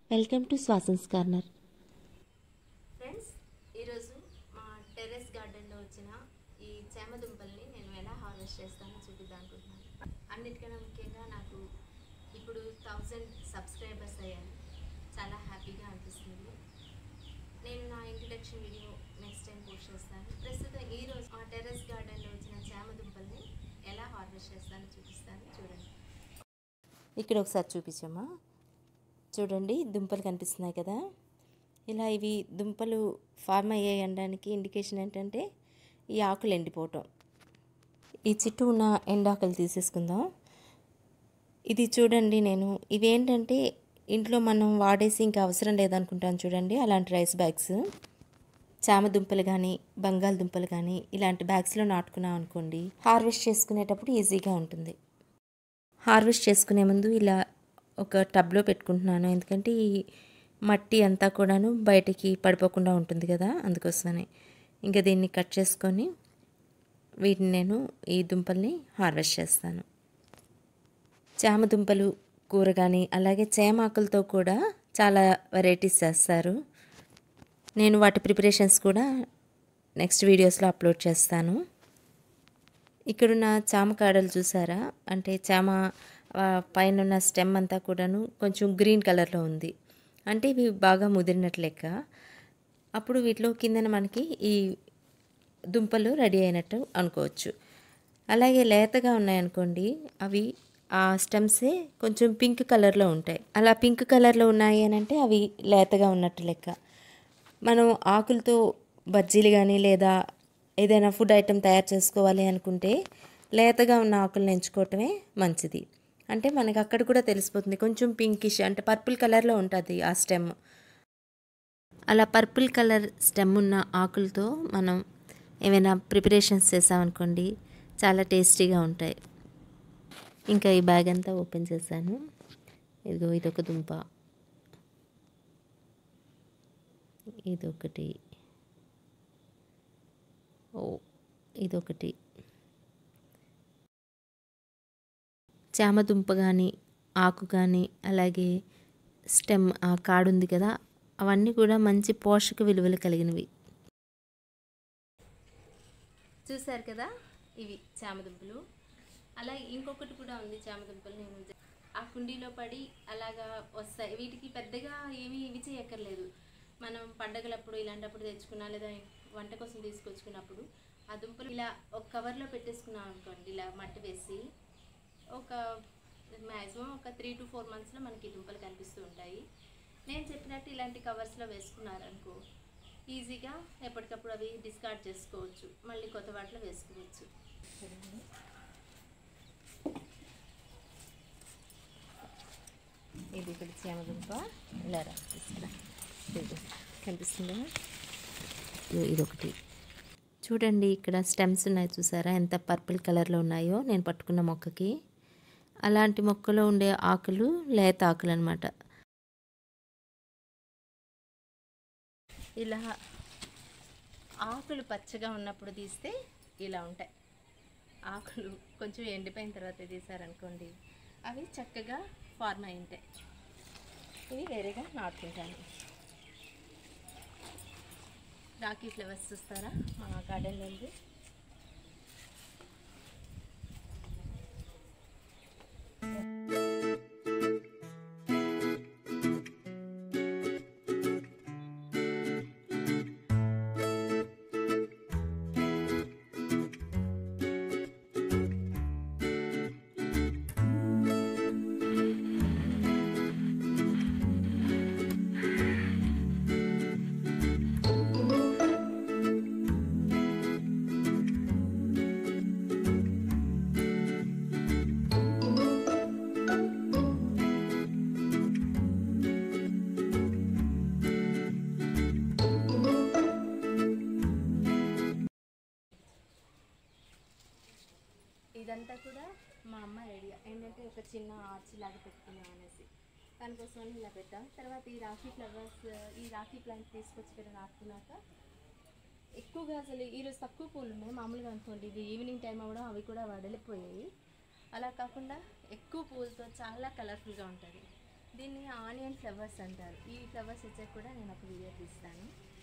welcome to స్వాసన్స్ corner friends ఈరోజు మా టెర్రస్ గార్డెన్లో వచ్చిన ఈ చేమ దుంపల్ని నేను ఎలా హార్వెస్ట్ చేస్తానో చూపిద్దాం అనుకుంటున్నాను అన్నిటికన్నా ముఖ్యంగా నాకు ఇప్పుడు థౌజండ్ సబ్స్క్రైబర్స్ అయ్యారు చాలా హ్యాపీగా అనిపిస్తుంది నేను నా introduction video next time post చేస్తాను ప్రస్తుతం ఈరోజు మా టెర్రస్ గార్డెన్లో వచ్చిన చేమ దుంపల్ని ఎలా హార్వెస్ట్ చేస్తానో చూపిస్తాను చూడండి ఇక్కడ ఒకసారి చూపించమ్మా చూడండి దుంపలు కనిపిస్తున్నాయి కదా ఇలా ఇవి దుంపలు ఫార్మ్ అయ్యాయి అనడానికి ఇండికేషన్ ఏంటంటే ఈ ఆకులు ఎండిపోవటం ఈ చుట్టూ ఉన్న ఎండాకులు తీసేసుకుందాం ఇది చూడండి నేను ఇవేంటంటే ఇంట్లో మనం వాడేసి ఇంకా అవసరం లేదనుకుంటాను చూడండి అలాంటి రైస్ బ్యాగ్స్ చామ దుంపలు కానీ బంగాళదుంపలు కానీ ఇలాంటి బ్యాగ్స్లో నాటుకున్నాం అనుకోండి హార్వెస్ట్ చేసుకునేటప్పుడు ఈజీగా ఉంటుంది హార్వెస్ట్ చేసుకునే ముందు ఇలా ఒక టబ్లో పెట్టుకుంటున్నాను ఎందుకంటే ఈ మట్టి అంతా కూడాను బయటికి పడిపోకుండా ఉంటుంది కదా అందుకోసమని ఇంకా దీన్ని కట్ చేసుకొని వీటిని నేను ఈ దుంపల్ని హార్వెస్ట్ చేస్తాను చామ దుంపలు కూర కానీ అలాగే చేమాకులతో కూడా చాలా వెరైటీస్ చేస్తారు నేను వాటి ప్రిపరేషన్స్ కూడా నెక్స్ట్ వీడియోస్లో అప్లోడ్ చేస్తాను ఇక్కడున్న చామ కాడలు చూసారా అంటే చామ ఆ, పైన ఉన్న స్టెమ్ అంతా కూడాను కొంచెం గ్రీన్ కలర్లో ఉంది అంటే ఇవి బాగా ముదిరినట్లు లెక్క అప్పుడు వీటిలో కిందన మనకి ఈ దుంపలు రెడీ అయినట్టు అనుకోవచ్చు అలాగే లేతగా ఉన్నాయనుకోండి అవి ఆ స్టెమ్సే కొంచెం పింక్ కలర్లో ఉంటాయి అలా పింక్ కలర్లో ఉన్నాయి అని అంటే అవి లేతగా ఉన్నట్టు లెక్క మనం ఆకులతో బజ్జీలు కానీ లేదా ఏదైనా ఫుడ్ ఐటెం తయారు చేసుకోవాలి అనుకుంటే లేతగా ఉన్న ఆకులను ఎంచుకోవటమే మంచిది అంటే మనకి అక్కడ కూడా తెలిసిపోతుంది కొంచెం పింకిష్ అంటే పర్పుల్ కలర్లో ఉంటుంది ఆ స్టెమ్ అలా పర్పుల్ కలర్ స్టెమ్ ఉన్న ఆకులతో మనం ఏమైనా ప్రిపరేషన్స్ చేసామనుకోండి చాలా టేస్టీగా ఉంటాయి ఇంకా ఈ బ్యాగ్ అంతా ఓపెన్ చేశాను ఇదిగో ఇదొక దుంప ఇదొకటి ఓ ఇదొకటి చామదుంప కానీ ఆకు కానీ అలాగే స్టెమ్ ఆ కాడు ఉంది కదా అవన్నీ కూడా మంచి పోషక విలువలు కలిగినవి చూశారు కదా ఇవి చామదుంపలు అలాగే ఇంకొకటి కూడా ఉంది చామదుంపలు నేను జ- ఆ కుండీలో పడి అలాగా వస్తాయి వీటికి పెద్దగా ఏమీ ఇవి చేయక్కర్లేదు మనం పండగలప్పుడు ఇలాంటప్పుడు తెచ్చుకున్నా లేదా వంట కోసం తీసుకొచ్చుకున్నప్పుడు ఆ దుంపలు ఇలా ఒక కవర్లో పెట్టేసుకున్నాం అనుకోండి ఇలా మట్టి వేసి ఒక మ్యాక్సిమం ఒక త్రీ టు ఫోర్ మంత్స్లో మనకి ఈ దుంపలు కనిపిస్తూ ఉంటాయి నేను చెప్పినట్టు ఇలాంటి కవర్స్లో వేసుకున్నారనుకో ఈజీగా ఎప్పటికప్పుడు అవి డిస్కార్డ్ చేసుకోవచ్చు మళ్ళీ కొత్త వాటిలో వేసుకోవచ్చు ఇది ఇక్కడ చామదుంప ఇలా రా తీసుకురా ఇదిగో, కనిపిస్తుందా ఇదిగో ఇదొకటి చూడండి ఇక్కడ స్టెమ్స్ ఉన్నాయి చూసారా ఎంత పర్పుల్ కలర్లో ఉన్నాయో నేను పట్టుకున్న మొక్కకి అలాంటి మొక్కలో ఉండే ఆకులు లేత ఆకులు అనమాట ఇలా ఆకులు పచ్చగా ఉన్నప్పుడు తీస్తే ఇలా ఉంటాయి ఆకులు కొంచెం ఎండిపోయిన తర్వాత తీసారనుకోండి అవి చక్కగా ఫార్మ్ అయి ఉంటాయి ఇవి వేరేగా నాటుకుంటాను రాకీ ఫ్లవర్స్ చూస్తారా మా గార్డెన్లో ఉంది ఇదంతా కూడా మా అమ్మ ఐడియా ఏంటంటే ఒక చిన్న ఆర్చ్ లాగా పెట్టుకున్నాం అనేసి దానికోసం ఇలా పెట్టాం తర్వాత ఈ రాఖీ ఫ్లవర్స్ ఈ రాఖీ ప్లాంట్ తీసుకొచ్చి ఇక్కడ నాటుకున్నాక ఎక్కువగా అసలు ఈరోజు తక్కువ పూలు ఉన్నాయి మామూలుగా అనుకోండి ఇది ఈవినింగ్ టైం అవ్వడం అవి కూడా వడలిపోయాయి అలా కాకుండా ఎక్కువ పూలతో చాలా కలర్ఫుల్గా ఉంటుంది దీన్ని ఆనియన్ ఫ్లవర్స్ అంటారు ఈ ఫ్లవర్స్ వచ్చాక కూడా నేను ఒక వీడియో తీస్తాను